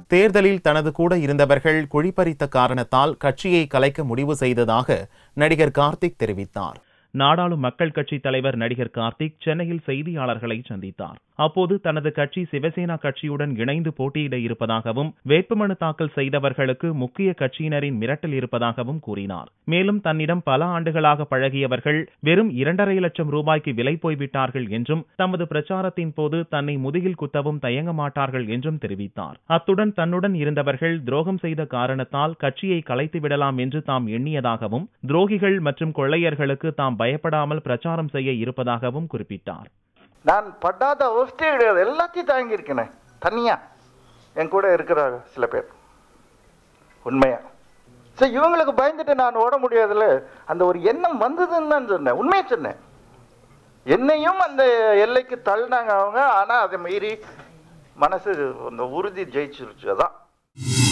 தேர்தலில் தனது கூட இருந்தவர்கள் குழிப்பறித்த காரணத்தால் கட்சியை கலைக்க முடிவு செய்ததாக நடிகர் கார்த்திக் தெரிவித்தார் நாடாளும் மக்கள் கட்சி தலைவர் நடிகர் கார்த்திக் சென்னையில் செய்தியாளர்களை சந்தித்தார் அப்போது தனது கட்சி சிவசேனா கட்சியுடன் இணைந்து போட்டியிட இருப்பதாகவும் வேட்புமனு தாக்கல் செய்தவர்களுக்கு முக்கிய கட்சியினரின் மிரட்டல் இருப்பதாகவும் கூறினார் மேலும் தன்னிடம் பல ஆண்டுகளாக பழகியவர்கள் வெறும் இரண்டரை லட்சம் ரூபாய்க்கு விலை போய்விட்டார்கள் என்றும் தமது பிரச்சாரத்தின் போது தன்னை முதுகில் குத்தவும் தயங்க மாட்டார்கள் என்றும் தெரிவித்தார் அத்துடன் தன்னுடன் இருந்தவர்கள் துரோகம் செய்த காரணத்தால் கட்சியை கலைத்து விடலாம் என்று தாம் எண்ணியதாகவும் துரோகிகள் மற்றும் கொள்ளையர்களுக்கு தாம் பயப்படாமல் பிரச்சாரம் செய்ய இருப்பதாகவும் குறிப்பிட்டார் நான் படாத அவஸ்தையே கிடையாது எல்லாத்தையும் தாங்கியிருக்கேனே தனியா என் கூட இருக்கிறாங்க சில பேர் உண்மையா சரி இவங்களுக்கு பயந்துட்டு நான் ஓட முடியாதுல்ல அந்த ஒரு எண்ணம் வந்ததுன்னு தான் சொன்னேன் உண்மையை சொன்னேன் என்னையும் அந்த எல்லைக்கு தள்ளினாங்க அவங்க ஆனால் அதை மீறி மனசு அந்த உறுதி ஜெயிச்சிருச்சு அதான்